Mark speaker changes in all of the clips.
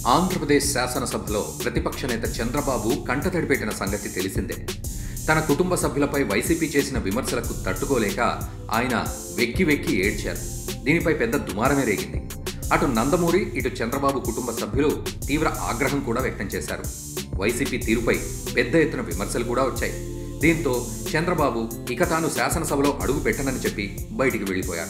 Speaker 1: ఆంధ్రప్రదేశ్ శాసనసభలో ప్రతిపక్ష నేత చంద్రబాబు కంటతడి పెట్టిన సంగతి తెలిసిందే తన కుటుంబ సభ్యులపై వైసీపీ చేసిన విమర్శలకు తట్టుకోలేక ఆయన వెక్కి వెక్కి ఏడ్చారు దీనిపై పెద్ద దుమారమే రేగింది అటు నందమూరి ఇటు చంద్రబాబు కుటుంబ సభ్యులు తీవ్ర ఆగ్రహం కూడా వ్యక్తం చేశారు వైసీపీ తీరుపై పెద్ద ఎత్తున విమర్శలు కూడా వచ్చాయి దీంతో చంద్రబాబు ఇక తాను శాసనసభలో అడుగు పెట్టనని చెప్పి బయటికి వెళ్లిపోయారు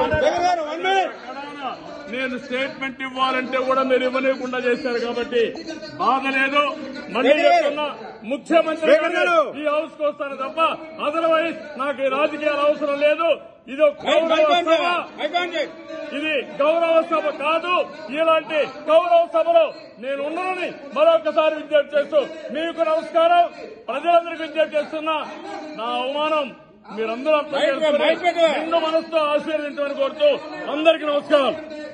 Speaker 2: నేను స్టేట్మెంట్ ఇవ్వాలంటే కూడా మీరు ఇవ్వలేకుండా చేశారు కాబట్టి బాధ లేదు మళ్ళీ చెప్తున్నా ముఖ్యమంత్రి గారు ఈ హౌస్ కు వస్తాను తప్ప అదర్వైజ్ నాకు ఈ రాజకీయాలు అవసరం లేదు ఇది ఒక గౌరవ సభ ఇది గౌరవ సభ కాదు ఇలాంటి గౌరవ సభలో నేను ఉన్నానని మరొకసారి విజ్ఞప్తి చేస్తూ మీకు నమస్కారం ప్రజలందరికీ విజ్ఞప్తి చేస్తున్నా నా అవమానం మీరందరూ అర్థం చేసుకుని నిండు మనసుతో ఆశీర్వదించమని కోరుతూ అందరికీ నమస్కారం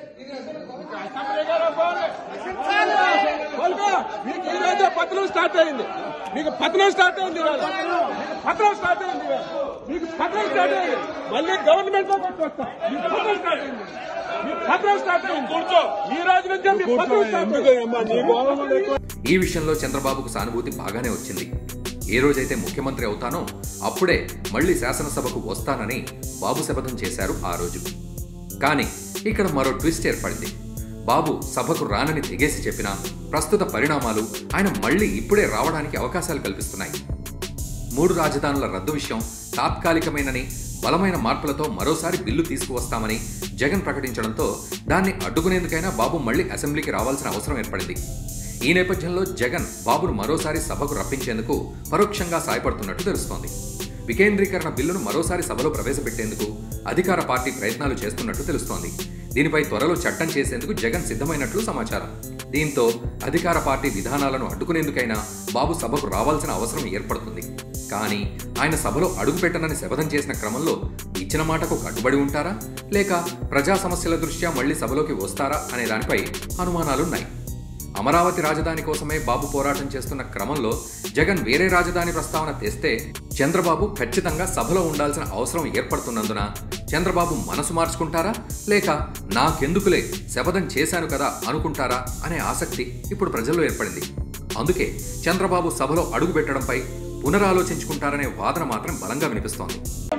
Speaker 3: కోలుకో. మీకు ఈ రోజే పతనం స్టార్ట్ అయింది మీకు పతనం స్టార్ట్ అయింది ఇవాళ మీకు పతనం స్టార్ట్ అయింది ఇవాళ. మీకు పతనం స్టార్ట్ అయింది మళ్ళీ గవర్నమెంట్ లో కొట్టుకొస్తాం మీకు పతనం స్టార్ట్ అయింది మీకు పతనం స్టార్ట్ అయింది కూర్చో ఈ రోజు నుంచే మీకు పతనం స్టార్ట్ అయింది
Speaker 1: ఈ విషయంలో చంద్రబాబుకు సానుభూతి బాగానే వచ్చింది ఏ రోజైతే ముఖ్యమంత్రి అవుతానో అప్పుడే మళ్ళీ శాసనసభకు వస్తానని బాబు శపథం చేశారు ఆ రోజు కానీ ఇక్కడ మరో ట్విస్ట్ ఏర్పడింది బాబు సభకు రానని తెగేసి చెప్పినా ప్రస్తుత పరిణామాలు ఆయన మళ్ళీ ఇప్పుడే రావడానికి అవకాశాలు కల్పిస్తున్నాయి మూడు రాజధానుల రద్దు విషయం తాత్కాలికమైనని బలమైన మార్పులతో మరోసారి బిల్లు తీసుకువస్తామని జగన్ ప్రకటించడంతో దాన్ని అడ్డుకునేందుకైనా బాబు మళ్లీ అసెంబ్లీకి రావాల్సిన అవసరం ఏర్పడింది ఈ నేపథ్యంలో జగన్ బాబును మరోసారి సభకు రప్పించేందుకు పరోక్షంగా సాయపడుతున్నట్టు తెలుస్తోంది వికేంద్రీకరణ బిల్లును మరోసారి సభలో ప్రవేశపెట్టేందుకు అధికార పార్టీ ప్రయత్నాలు చేస్తున్నట్టు తెలుస్తోంది దీనిపై త్వరలో చట్టం చేసేందుకు జగన్ సిద్ధమైనట్లు సమాచారం దీంతో అధికార పార్టీ విధానాలను అడ్డుకునేందుకైనా బాబు సభకు రావాల్సిన అవసరం ఏర్పడుతుంది కానీ ఆయన సభలో అడుగుపెట్టనని శపథం చేసిన క్రమంలో ఇచ్చిన మాటకు కట్టుబడి ఉంటారా లేక ప్రజా సమస్యల దృష్ట్యా మళ్లీ సభలోకి వస్తారా అనే దానిపై అనుమానాలున్నాయి అమరావతి రాజధాని కోసమే బాబు పోరాటం చేస్తున్న క్రమంలో జగన్ వేరే రాజధాని ప్రస్తావన తెస్తే చంద్రబాబు ఖచ్చితంగా సభలో ఉండాల్సిన అవసరం ఏర్పడుతున్నందున చంద్రబాబు మనసు మార్చుకుంటారా లేక నాకెందుకులే శపథం చేశాను కదా అనుకుంటారా అనే ఆసక్తి ఇప్పుడు ప్రజల్లో ఏర్పడింది అందుకే చంద్రబాబు సభలో అడుగు పెట్టడంపై పునరాలోచించుకుంటారనే వాదన మాత్రం బలంగా వినిపిస్తోంది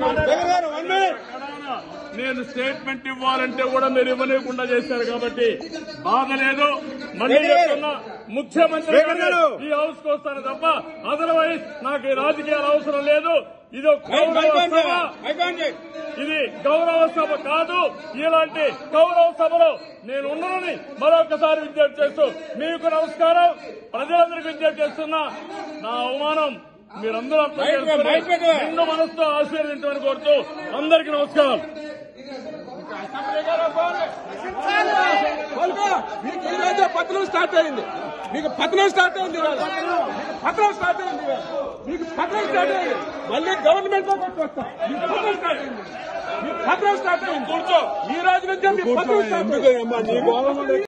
Speaker 2: నేను స్టేట్మెంట్ ఇవ్వాలంటే కూడా మీరు ఇవ్వలేకుండా చేశారు కాబట్టి బాధ లేదు మళ్ళీ చెప్తున్నా ముఖ్యమంత్రి గారు ఈ హౌస్ కు వస్తాను తప్ప అదర్వైజ్ నాకు ఈ రాజకీయాలు అవసరం లేదు ఇది ఒక గౌరవ సభ ఇది గౌరవ సభ కాదు ఇలాంటి గౌరవ సభలో నేను ఉన్నానని మరొకసారి విజ్ఞప్తి చేస్తూ మీకు నమస్కారం ప్రజలందరికీ విజ్ఞప్తి చేస్తున్నా నా అవమానం మీరందరూ అర్థం చేసుకుని నిండు మనసుతో ఆశీర్వదించమని కోరుతూ అందరికీ నమస్కారం
Speaker 3: కోలుకో. మీకు ఈ రోజే పతనం స్టార్ట్ అయింది మీకు పతనం స్టార్ట్ అయింది ఇవాళ మీకు పతనం స్టార్ట్ అయింది ఇవాళ. మీకు పతనం స్టార్ట్ అయింది మళ్ళీ గవర్నమెంట్ లో కొట్టుకొస్తాం మీకు పతనం స్టార్ట్ అయింది మీకు పతనం స్టార్ట్ అయింది కూర్చో ఈ రోజు నుంచే మీకు పతనం స్టార్ట్ అయింది